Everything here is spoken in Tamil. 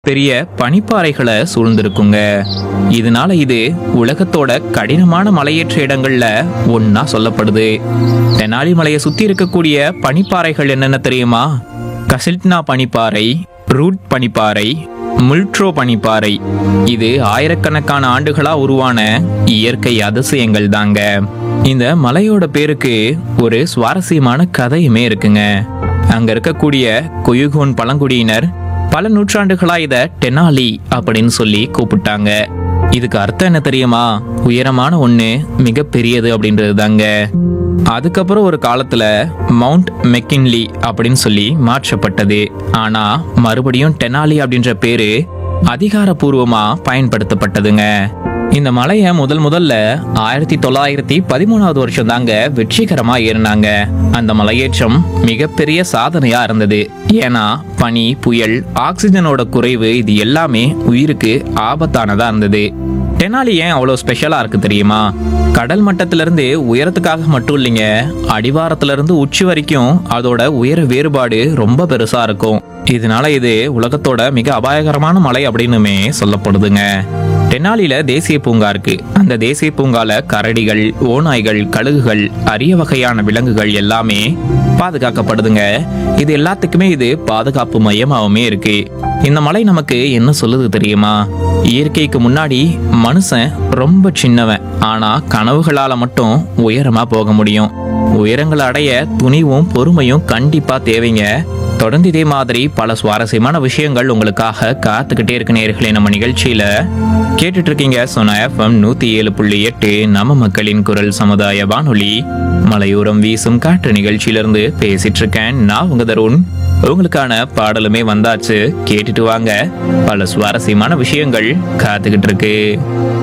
பெரிய பனிப்பாறைகளை சூழ்ந்திருக்குங்க இதனால இது உலகத்தோட கடினமான மலையேற்ற இடங்கள்ல ஒண்ணா சொல்லப்படுது தெனாலி மலையை சுத்தி இருக்கக்கூடிய பனிப்பாறைகள் என்னென்ன தெரியுமா கசில்ட்னா பனிப்பாறை ரூட் பனிப்பாறை முல்ட்ரோ பனிப்பாறை இது ஆயிரக்கணக்கான ஆண்டுகளா உருவான இயற்கை அதிசயங்கள் தாங்க இந்த மலையோட பேருக்கு ஒரு சுவாரஸ்யமான கதையுமே இருக்குங்க அங்க இருக்கக்கூடிய குயுகோன் பழங்குடியினர் பல நூற்றாண்டுகளா இத டெனாலி அப்படின்னு சொல்லி கூப்பிட்டாங்க இதுக்கு அர்த்தம் என்ன தெரியுமா உயரமான ஒண்ணு மிக பெரியது அப்படின்றது தாங்க அதுக்கப்புறம் ஒரு காலத்துல மவுண்ட் மெக்கின்லி அப்படின்னு சொல்லி மாற்றப்பட்டது ஆனா மறுபடியும் டெனாலி அப்படின்ற பேரு அதிகாரப்பூர்வமா பயன்படுத்தப்பட்டதுங்க இந்த மலையை முதல் முதல்ல ஆயிரத்தி தொள்ளாயிரத்தி பதிமூணாவது வருஷம் தாங்க வெற்றிகரமா ஏறினாங்க அந்த மலையேற்றம் மிகப்பெரிய சாதனையா இருந்தது ஏன்னா பனி புயல் ஆக்சிஜனோட குறைவு இது எல்லாமே உயிருக்கு ஆபத்தானதா இருந்தது டெனாலி ஏன் அவ்வளோ ஸ்பெஷலா இருக்கு தெரியுமா கடல் மட்டத்திலிருந்து உயரத்துக்காக மட்டும் இல்லைங்க அடிவாரத்துல இருந்து உச்சி வரைக்கும் அதோட உயர வேறுபாடு ரொம்ப பெருசா இருக்கும் இதனால இது உலகத்தோட மிக அபாயகரமான மலை அப்படின்னுமே சொல்லப்படுதுங்க டெனாலில தேசிய பூங்கா இருக்கு அந்த தேசிய பூங்கால கரடிகள் ஓநாய்கள் கழுகுகள் அரிய வகையான விலங்குகள் எல்லாமே பாதுகாக்கப்படுதுங்க இது எல்லாத்துக்குமே இது பாதுகாப்பு மையமாகவுமே இருக்கு இந்த மலை நமக்கு என்ன சொல்லுது தெரியுமா இயற்கைக்கு முன்னாடி மனுஷன் ரொம்ப சின்னவன் ஆனா கனவுகளால மட்டும் உயரமா போக முடியும் உயரங்களை அடைய துணிவும் பொறுமையும் கண்டிப்பா தேவைங்க தொடர்ந்து இதே மாதிரி பல சுவாரஸ்யமான விஷயங்கள் உங்களுக்காக காத்துக்கிட்டே இருக்கு நேர்களே நம்ம நிகழ்ச்சியில கேட்டுட்டு இருக்கீங்க சொன்ன எஃப்எம் நூத்தி ஏழு புள்ளி எட்டு நம்ம மக்களின் குரல் சமுதாய வானொலி மலையோரம் வீசும் காற்று நிகழ்ச்சியிலிருந்து பேசிட்டு இருக்கேன் நான் உங்க தருண் உங்களுக்கான பாடலுமே வந்தாச்சு கேட்டுட்டு வாங்க பல சுவாரஸ்யமான விஷயங்கள் காத்துக்கிட்டு இருக்கு